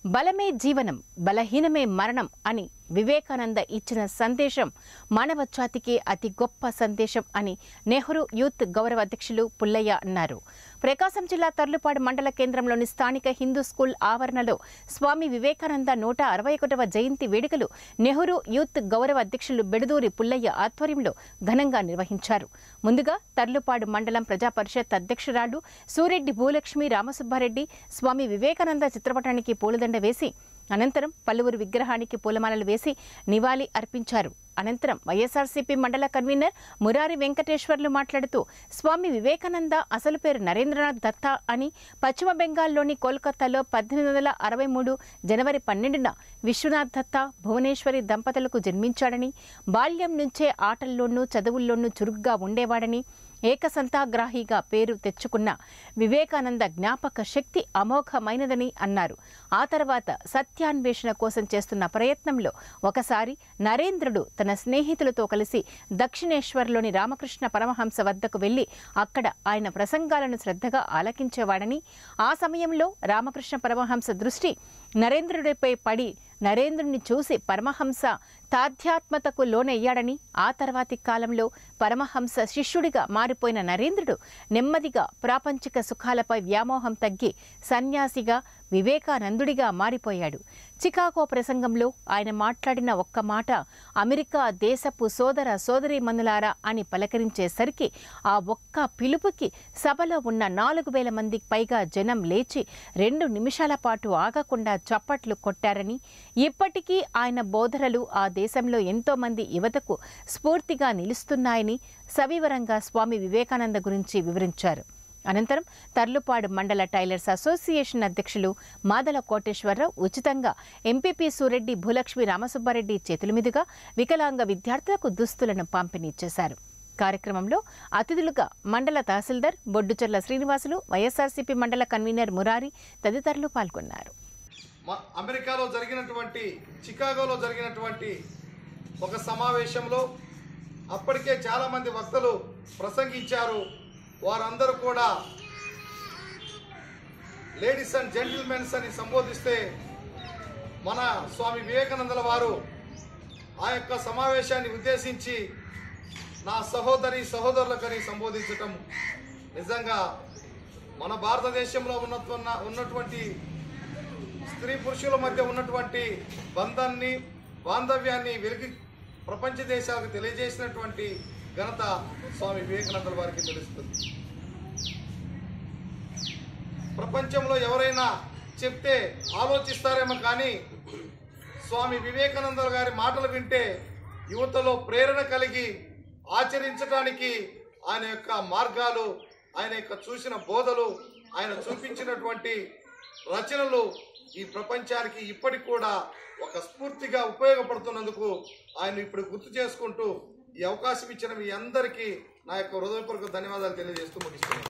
బలమే జీవనం బలహీనమే మరణం అని వివేకానంద ఇచ్చిన సందేశం మానవ జాతికి అతి గొప్ప సందేశం అని నెహ్రూ యూత్ గౌరవ అధ్యక్షులు పుల్లయ్య అన్నారు ప్రకాశం జిల్లా తర్లుపాడు మండల కేంద్రంలోని స్థానిక హిందూ స్కూల్ ఆవరణలో స్వామి వివేకానంద నూట అరవై ఒకటవ జయంతి వేడుకలు నెహ్రూ యూత్ గౌరవ అధ్యక్షులు బెడుదూరి పుల్లయ్య ఆధ్వర్యంలో ఘనంగా నిర్వహించారు ముందుగా తర్లుపాడు మండలం ప్రజా పరిషత్ అధ్యక్షురాలు సూరెడ్డి భూలక్ష్మి రామసుబ్బారెడ్డి స్వామి వివేకానంద చిత్రపటానికి పూలదండ వేసి అనంతరం పలువురు విగ్రహానికి పూలమాలలు వేసి నివాళి అర్పించారు అనంతరం వైఎస్ఆర్సీపీ మండల కన్వీనర్ మురారి వెంకటేశ్వర్లు మాట్లాడుతూ స్వామి వివేకానంద అసలు పేరు నరేంద్రనాథ్ దత్తా అని పశ్చిమ బెంగాల్లోని కోల్కతాలో పద్దెనిమిది వందల అరవై మూడు జనవరి పన్నెండున విశ్వనాథ్ దత్తా భువనేశ్వరి దంపతులకు జన్మించాడని బాల్యం నుంచే ఆటల్లోనూ చదువుల్లోనూ చురుగ్గా ఉండేవాడని ఏకసంతాగ్రాహిగా పేరు తెచ్చుకున్న వివేకానంద జ్ఞాపక శక్తి అమోఘమైనదని అన్నారు ఆ తర్వాత సత్యాన్వేషణ కోసం చేస్తున్న ప్రయత్నంలో ఒకసారి నరేంద్రుడు తన స్నేహితులతో కలిసి దక్షిణేశ్వర్లోని రామకృష్ణ పరమహంస వద్దకు వెళ్లి అక్కడ ఆయన ప్రసంగాలను శ్రద్ధగా ఆలకించేవాడని ఆ సమయంలో రామకృష్ణ పరమహంస దృష్టి నరేంద్రుడిపై పడి నరేంద్రుని చూసి పరమహంస తాధ్యాత్మతకు లోనయ్యాడని ఆ తర్వాతి కాలంలో పరమహంస శిష్యుడిగా మారిపోయిన నరేంద్రుడు నెమ్మదిగా ప్రాపంచిక సుఖాలపై వ్యామోహం తగ్గి సన్యాసిగా వివేకానందుడిగా మారిపోయాడు చికాగో ప్రసంగంలో ఆయన మాట్లాడిన ఒక్క మాట అమెరికా దేశపు సోదర సోదరీమణులారా అని పలకరించేసరికి ఆ ఒక్క పిలుపుకి సభలో ఉన్న నాలుగు వేల మందికి పైగా జనం లేచి రెండు నిమిషాల పాటు ఆగకుండా చప్పట్లు కొట్టారని ఇప్పటికీ ఆయన బోధనలు ఆ దేశంలో ఎంతో మంది యువతకు స్ఫూర్తిగా నిలుస్తున్నాయని సవివరంగా స్వామి వివేకానంద గురించి వివరించారు అనంతరం తర్లుపాడు మండల టైలర్స్ అసోసియేషన్ అధ్యక్షులు మాదల కోటేశ్వరరావు ఉచితంగా ఎంపీపీ సూరెడ్డి భూలక్ష్మి రామసుబ్బారెడ్డి చేతుల మీదుగా వికలాంగ విద్యార్థులకు దుస్తులను పంపిణీ చేశారు కార్యక్రమంలో అతిథులుగా మండల తహసీల్దార్ బొడ్డుచెర్ల శ్రీనివాసులు వైఎస్ఆర్సీపీ మండల కన్వీనర్ మురారి తదితరులు పాల్గొన్నారు మ- అమెరికాలో జరిగినటువంటి చికాగోలో జరిగినటువంటి ఒక సమావేశంలో అప్పటికే చాలామంది వక్తలు ప్రసంగించారు వారందరూ కూడా లేడీస్ అండ్ జెంటిల్మెన్స్ అని సంబోధిస్తే మన స్వామి వివేకానందుల వారు ఆ యొక్క సమావేశాన్ని ఉద్దేశించి నా సహోదరి సహోదరులకని సంబోధించటం నిజంగా మన భారతదేశంలో ఉన్నతున్న ఉన్నటువంటి స్త్రీ పురుషుల మధ్య ఉన్నటువంటి బంధాన్ని బాంధవ్యాన్ని వెలికి ప్రపంచ దేశాలకు తెలియజేసినటువంటి ఘనత స్వామి వివేకానందుల వారికి తెలుస్తుంది ప్రపంచంలో ఎవరైనా చెప్తే ఆలోచిస్తారేమో కానీ స్వామి వివేకానంద గారి మాటలు వింటే యువతలో ప్రేరణ కలిగి ఆచరించడానికి ఆయన యొక్క మార్గాలు ఆయన యొక్క చూసిన బోధలు ఆయన చూపించినటువంటి రచనలు ఈ ప్రపంచానికి ఇప్పటికి కూడా ఒక స్ఫూర్తిగా ఉపయోగపడుతున్నందుకు ఆయన ఇప్పుడు గుర్తు చేసుకుంటూ ఈ అవకాశం ఇచ్చిన మీ అందరికీ నా యొక్క హృదయపూర్వక ధన్యవాదాలు తెలియజేస్తూ ముగిస్తున్నాను